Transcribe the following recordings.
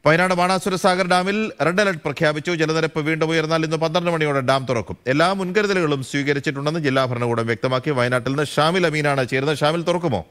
വയനാട് ബാണാസുര സാഗർ ഡാമിൽ red alert പ്രഖ്യാപിച്ചു ജലനിരപ്പ് വീണ്ടും ഉയർന്നാൽ ഇന്ന് പന്ത്രണ്ട് മണിയോടെ ഡാം തുറക്കും എല്ലാ മുൻകരുതലുകളും സ്വീകരിച്ചിട്ടുണ്ടെന്ന് ജില്ലാ ഭരണകൂടം വ്യക്തമാക്കി വയനാട്ടിൽ നിന്ന് ഷാമിൽ അമീനാണ് ചേരുന്നത് ഷാമിൽ തുറക്കുമോ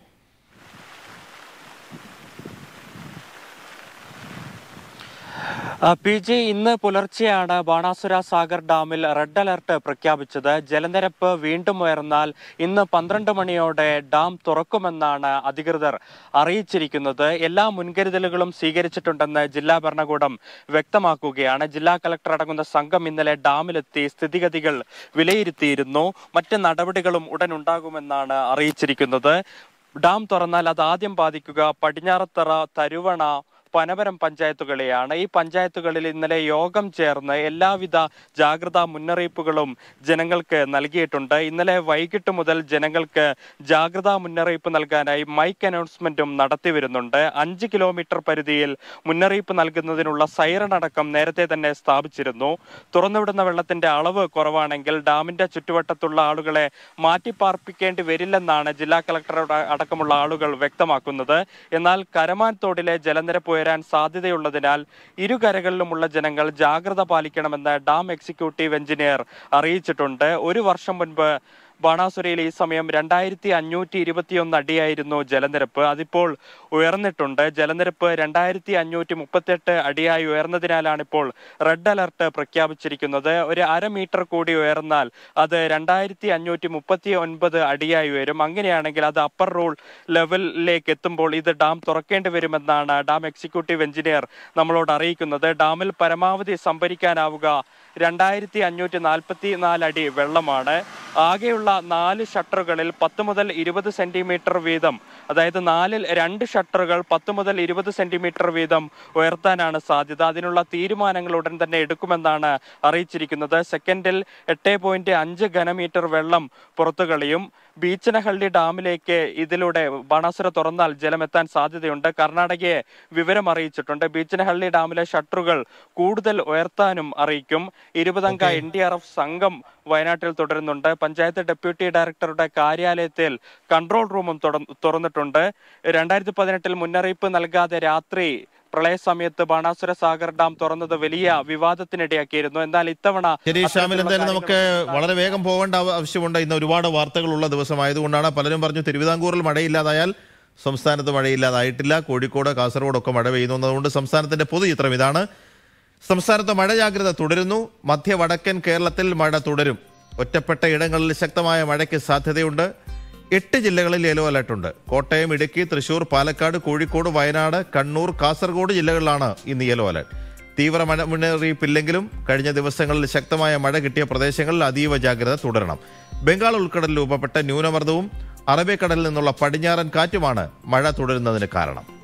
ആ, പി ജി ഇന്ന് പുലർച്ചെയാണ് ബാണാസുര സാഗർ ഡാമിൽ റെഡ് അലർട്ട് പ്രഖ്യാപിച്ചത് ജലനിരപ്പ് വീണ്ടും ഉയർന്നാൽ ഇന്ന് പന്ത്രണ്ട് മണിയോടെ ഡാം തുറക്കുമെന്നാണ് അധികൃതർ അറിയിച്ചിരിക്കുന്നത് എല്ലാ മുൻകരുതലുകളും സ്വീകരിച്ചിട്ടുണ്ടെന്ന് ജില്ലാ ഭരണകൂടം വ്യക്തമാക്കുകയാണ് ജില്ലാ കളക്ടർ അടങ്ങുന്ന സംഘം ഇന്നലെ ഡാമിലെത്തി സ്ഥിതിഗതികൾ വിലയിരുത്തിയിരുന്നു മറ്റ് നടപടികളും ഉടൻ ഉണ്ടാകുമെന്നാണ് അറിയിച്ചിരിക്കുന്നത് ഡാം തുറന്നാൽ അത് ആദ്യം ബാധിക്കുക പടിഞ്ഞാറത്തറ തരുവണ പനവരം പഞ്ചായത്തുകളെയാണ് ഈ പഞ്ചായത്തുകളിൽ ഇന്നലെ യോഗം ചേർന്ന് എല്ലാവിധ ജാഗ്രതാ മുന്നറിയിപ്പുകളും ജനങ്ങൾക്ക് നൽകിയിട്ടുണ്ട് ഇന്നലെ വൈകിട്ട് മുതൽ ജനങ്ങൾക്ക് ജാഗ്രതാ മുന്നറിയിപ്പ് നൽകാനായി മൈക്ക് അനൗൺസ്മെന്റും നടത്തി വരുന്നുണ്ട് അഞ്ച് കിലോമീറ്റർ പരിധിയിൽ മുന്നറിയിപ്പ് നൽകുന്നതിനുള്ള സൈറൺ അടക്കം നേരത്തെ തന്നെ സ്ഥാപിച്ചിരുന്നു തുറന്നുവിടുന്ന വെള്ളത്തിന്റെ അളവ് കുറവാണെങ്കിൽ ഡാമിന്റെ ചുറ്റുവട്ടത്തുള്ള ആളുകളെ മാറ്റിപ്പാർപ്പിക്കേണ്ടി വരില്ലെന്നാണ് ജില്ലാ കളക്ടറുടെ അടക്കമുള്ള ആളുകൾ വ്യക്തമാക്കുന്നത് എന്നാൽ കരമാൻ തോടിലെ ജലനിരപ്പ് ഉയരാൻ സാധ്യതയുള്ളതിനാൽ ഇരുകരകളിലുമുള്ള ജനങ്ങൾ ജാഗ്രത പാലിക്കണമെന്ന് ഡാം എക്സിക്യൂട്ടീവ് എഞ്ചിനീയർ അറിയിച്ചിട്ടുണ്ട് ഒരു വർഷം മുൻപ് ബാണാസുരയിൽ ഈ സമയം രണ്ടായിരത്തി അഞ്ഞൂറ്റി ഇരുപത്തിയൊന്ന് അടിയായിരുന്നു ജലനിരപ്പ് അതിപ്പോൾ ഉയർന്നിട്ടുണ്ട് ജലനിരപ്പ് രണ്ടായിരത്തി അഞ്ഞൂറ്റി മുപ്പത്തെട്ട് അടിയായി ഉയർന്നതിനാലാണ് ഇപ്പോൾ റെഡ് അലർട്ട് പ്രഖ്യാപിച്ചിരിക്കുന്നത് ഒരു അര മീറ്റർ കൂടി ഉയർന്നാൽ അത് രണ്ടായിരത്തി അഞ്ഞൂറ്റി മുപ്പത്തി ഒൻപത് അടിയായി ഉയരും അങ്ങനെയാണെങ്കിൽ അത് അപ്പർ റൂൾ ലെവലിലേക്ക് എത്തുമ്പോൾ ഇത് ഡാം തുറക്കേണ്ടി വരുമെന്നാണ് ഡാം എക്സിക്യൂട്ടീവ് എഞ്ചിനീയർ നമ്മളോട് അറിയിക്കുന്നത് ഡാമിൽ പരമാവധി സംഭരിക്കാനാവുക രണ്ടായിരത്തി അഞ്ഞൂറ്റി നാൽപ്പത്തി നാല് അടി വെള്ളമാണ് ആകെയുള്ള നാല് ഷട്ടറുകളിൽ പത്ത് മുതൽ ഇരുപത് സെന്റിമീറ്റർ വീതം അതായത് നാലിൽ രണ്ട് ഷട്ടറുകൾ പത്ത് മുതൽ ഇരുപത് സെന്റിമീറ്റർ വീതം ഉയർത്താനാണ് സാധ്യത അതിനുള്ള തീരുമാനങ്ങൾ ഉടൻ തന്നെ എടുക്കുമെന്നാണ് അറിയിച്ചിരിക്കുന്നത് സെക്കൻഡിൽ എട്ട് പോയിന്റ് അഞ്ച് ഘനമീറ്റർ വെള്ളം പുറത്തു കളിയും ബീച്ചനഹള്ളി ഡാമിലേക്ക് ഇതിലൂടെ ബാണാസുര തുറന്നാൽ ജലമെത്താൻ സാധ്യതയുണ്ട് കർണാടകയെ വിവരം അറിയിച്ചിട്ടുണ്ട് ബീച്ചനഹള്ളി ഡാമിലെ ഷട്ടറുകൾ കൂടുതൽ ഉയർത്താനും അറിയിക്കും ഇരുപതംഗ എൻ ഡി ആർ എഫ് സംഘം വയനാട്ടിൽ തുടരുന്നുണ്ട് പഞ്ചായത്ത് ഡെപ്യൂട്ടി ഡയറക്ടറുടെ കാര്യാലയത്തിൽ കൺട്രോൾ റൂമും തുറ- തുറന്നിട്ടുണ്ട് രണ്ടായിരത്തി പതിനെട്ടിൽ മുന്നറിയിപ്പ് നൽകാതെ രാത്രി പ്രളയ സമയത്ത് ബാണാസുര സാഗർ ഡാം തുറന്നത് വലിയ വിവാദത്തിനിടയാക്കിയിരുന്നു എന്നാൽ ഇത്തവണ ശരി ഷാമിൽ അത്തരത്തിലുള്ള എന്തായാലും നമുക്ക് കാര്യങ്ങൾ വളരെ വേഗം പോകേണ്ട ആവ- ആവശ്യമുണ്ട് ഇന്ന് ഒരുപാട് വാർത്തകളുള്ള ദിവസമായതുകൊണ്ടാണ് പലരും പറഞ്ഞു തിരുവിതാംകൂറിൽ മഴയില്ലാതായാൽ സംസ്ഥാനത്ത് മഴയില്ലാതായിട്ടില്ല കോഴിക്കോട് കാസർഗോഡൊക്കെ മഴ പെയ്യുന്നതുകൊണ്ട് സംസ്ഥാനത്തിന്റെ പൊതുചിത്രം ഇതാണ് സംസ്ഥാനത്ത് മഴ ജാഗ്രത തുടരുന്നു മധ്യ വടക്കൻ കേരളത്തിൽ മഴ തുടരും ഒറ്റപ്പെട്ട ഇടങ്ങളിൽ ശക്തമായ മഴയ്ക്ക് സാധ്യതയുണ്ട് എട്ട് ജില്ലകളിൽ യെല്ലോ അലർട്ടുണ്ട് കോട്ടയം ഇടുക്കി തൃശൂർ പാലക്കാട് കോഴിക്കോട് വയനാട് കണ്ണൂർ കാസർഗോഡ് ജില്ലകളിലാണ് ഇന്ന് യെല്ലോ അലർട്ട് തീവ്ര മഴ മുന്നറിയിപ്പില്ലെങ്കിലും കഴിഞ്ഞ ദിവസങ്ങളിൽ ശക്തമായ മഴ കിട്ടിയ പ്രദേശങ്ങളിൽ അതീവ ജാഗ്രത തുടരണം ബംഗാൾ ഉൾക്കടലിൽ രൂപപ്പെട്ട ന്യൂനമർദ്ദവും അറബിക്കടലിൽ നിന്നുള്ള പടിഞ്ഞാറൻ കാറ്റുമാണ് മഴ തുടരുന്നതിന് കാരണം